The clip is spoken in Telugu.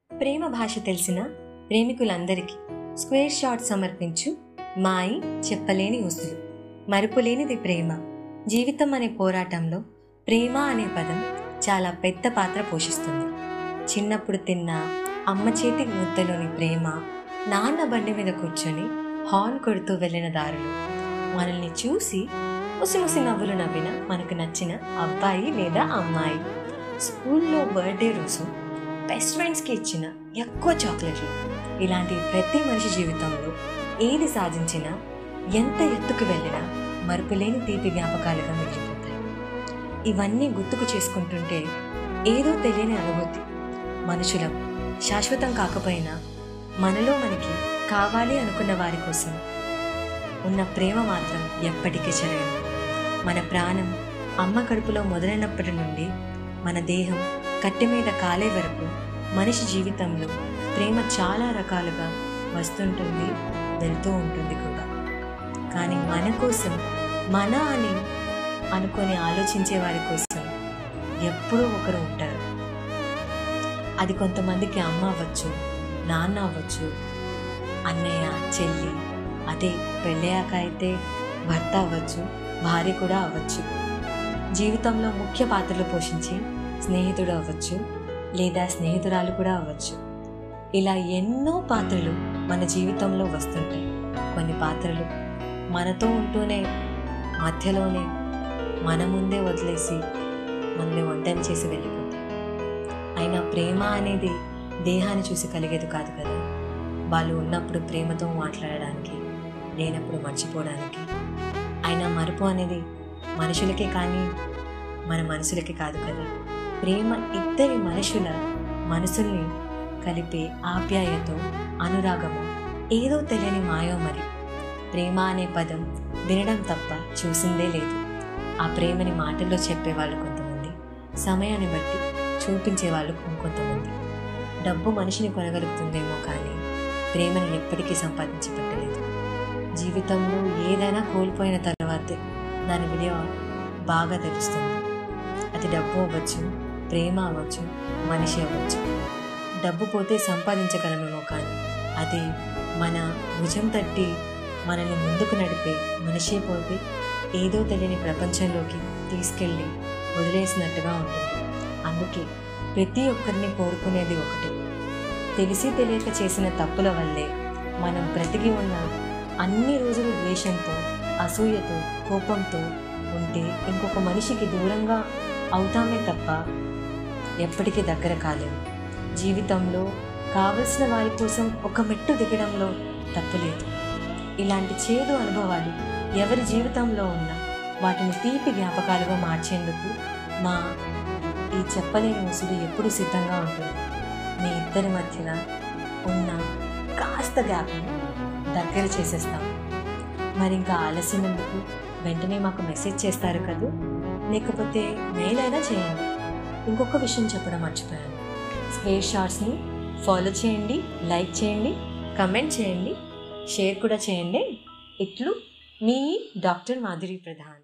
ప్రేమ భాష తెలిసిన ప్రేమికులందరికీ స్క్వేర్ షాట్ సమర్పించు మాయి చెప్పలేని ఉసులు మరుపులేనిది ప్రేమ జీవితం అనే పోరాటంలో ప్రేమ అనే పదం చాలా పెద్ద పాత్ర పోషిస్తుంది చిన్నప్పుడు తిన్న అమ్మ చేతి ముద్దలోని ప్రేమ నాన్న బండి మీద కూర్చొని హార్న్ కొడుతూ వెళ్ళిన దారులు మనల్ని చూసి ముసిముసి నవ్వులు నవ్విన మనకు నచ్చిన అబ్బాయి లేదా అమ్మాయి స్కూల్లో బర్త్డే రోజు బెస్ట్ ఫ్రెండ్స్కి ఇచ్చిన ఎక్కువ చాక్లెట్లు ఇలాంటి ప్రతి మనిషి జీవితంలో ఏది సాధించినా ఎంత ఎత్తుకు వెళ్ళినా మరుపులేని తీపి జ్ఞాపకాలుగా మిగిలిపోతాయి ఇవన్నీ గుర్తుకు చేసుకుంటుంటే ఏదో తెలియని అనుభూతి మనుషులం శాశ్వతం కాకపోయినా మనలో మనకి కావాలి అనుకున్న వారి కోసం ఉన్న ప్రేమ మాత్రం ఎప్పటికీ చెరగదు మన ప్రాణం అమ్మ కడుపులో మొదలైనప్పటి నుండి మన దేహం కట్టె మీద కాలే వరకు మనిషి జీవితంలో ప్రేమ చాలా రకాలుగా వస్తుంటుంది వెళ్తూ ఉంటుంది కూడా కానీ మన కోసం మన అని అనుకొని ఆలోచించే వారి కోసం ఎప్పుడూ ఒకరు ఉంటారు అది కొంతమందికి అమ్మ అవ్వచ్చు నాన్న అవ్వచ్చు అన్నయ్య చెల్లి అదే పెళ్ళయ్యాక అయితే భర్త అవ్వచ్చు భార్య కూడా అవ్వచ్చు జీవితంలో ముఖ్య పాత్రలు పోషించి స్నేహితుడు అవ్వచ్చు లేదా స్నేహితురాలు కూడా అవ్వచ్చు ఇలా ఎన్నో పాత్రలు మన జీవితంలో వస్తుంటాయి కొన్ని పాత్రలు మనతో ఉంటూనే మధ్యలోనే మన ముందే వదిలేసి మనల్ని ఒంటరి చేసి వెళ్ళిపోతాయి అయినా ప్రేమ అనేది దేహాన్ని చూసి కలిగేది కాదు కదా వాళ్ళు ఉన్నప్పుడు ప్రేమతో మాట్లాడడానికి లేనప్పుడు మర్చిపోవడానికి అయినా మరుపు అనేది మనుషులకే కానీ మన మనసులకి కాదు కదా ప్రేమ ఇద్దరి మనుషుల మనసుల్ని కలిపే ఆప్యాయతో అనురాగము ఏదో తెలియని మాయో మరి ప్రేమ అనే పదం వినడం తప్ప చూసిందే లేదు ఆ ప్రేమని మాటల్లో చెప్పేవాళ్ళు కొంతమంది సమయాన్ని బట్టి చూపించే వాళ్ళు ఇంకొంతమంది డబ్బు మనిషిని కొనగలుగుతుందేమో కానీ ప్రేమని ఎప్పటికీ సంపాదించి పెట్టలేదు జీవితంలో ఏదైనా కోల్పోయిన తర్వాతే దాని విలువ బాగా తెలుస్తుంది అది డబ్బు అవ్వచ్చు ప్రేమ అవ్వచ్చు మనిషి అవ్వచ్చు డబ్బు పోతే సంపాదించగలమేమో కానీ అది మన భుజం తట్టి మనల్ని ముందుకు నడిపే మనిషే పోతే ఏదో తెలియని ప్రపంచంలోకి తీసుకెళ్ళి వదిలేసినట్టుగా ఉంటుంది అందుకే ప్రతి ఒక్కరిని కోరుకునేది ఒకటి తెలిసి తెలియక చేసిన తప్పుల వల్లే మనం బ్రతికి ఉన్న అన్ని రోజులు ద్వేషంతో అసూయతో కోపంతో ఉంటే ఇంకొక మనిషికి దూరంగా అవుతామే తప్ప ఎప్పటికీ దగ్గర కాలేము జీవితంలో కావలసిన వారి కోసం ఒక మెట్టు దిగడంలో తప్పులేదు ఇలాంటి చేదు అనుభవాలు ఎవరి జీవితంలో ఉన్నా వాటిని తీపి జ్ఞాపకాలుగా మార్చేందుకు మా ఈ చెప్పలేని ముసుగు ఎప్పుడూ సిద్ధంగా ఉంటుంది మీ ఇద్దరి మధ్యన ఉన్న కాస్త గ్యాప్ని దగ్గర చేసేస్తాం మరి ఇంకా ఆలస్యం ఎందుకు వెంటనే మాకు మెసేజ్ చేస్తారు కదూ లేకపోతే మెయిల్ అయినా చేయండి ఇంకొక విషయం చెప్పడం మర్చిపోయాను స్క్వేర్ షార్ట్స్ని ఫాలో చేయండి లైక్ చేయండి కమెంట్ చేయండి షేర్ కూడా చేయండి ఇట్లు మీ డాక్టర్ మాధురి ప్రధాన్